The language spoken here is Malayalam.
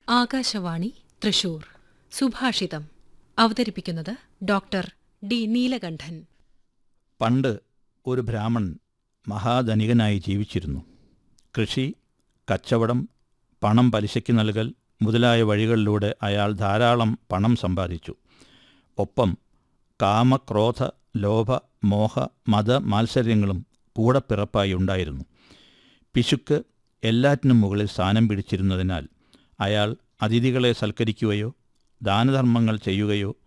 ആകാശവാണി തൃശൂർ സുഭാഷിതം അവതരിപ്പിക്കുന്നത് ഡോക്ടർ ഡി നീലകണ്ഠൻ പണ്ട് ഒരു ബ്രാഹ്മണൻ മഹാധനികനായി ജീവിച്ചിരുന്നു കൃഷി കച്ചവടം പണം പലിശയ്ക്ക് നൽകൽ മുതലായ വഴികളിലൂടെ അയാൾ ധാരാളം പണം സമ്പാദിച്ചു ഒപ്പം കാമക്രോധ ലോഭ മോഹ മത മാത്സര്യങ്ങളും കൂടെ പിറപ്പായി ഉണ്ടായിരുന്നു പിശുക്ക് എല്ലാറ്റിനും മുകളിൽ സ്ഥാനം പിടിച്ചിരുന്നതിനാൽ അയാൾ അതിഥികളെ സൽക്കരിക്കുകയോ ദാനധർമ്മങ്ങൾ ചെയ്യുകയോ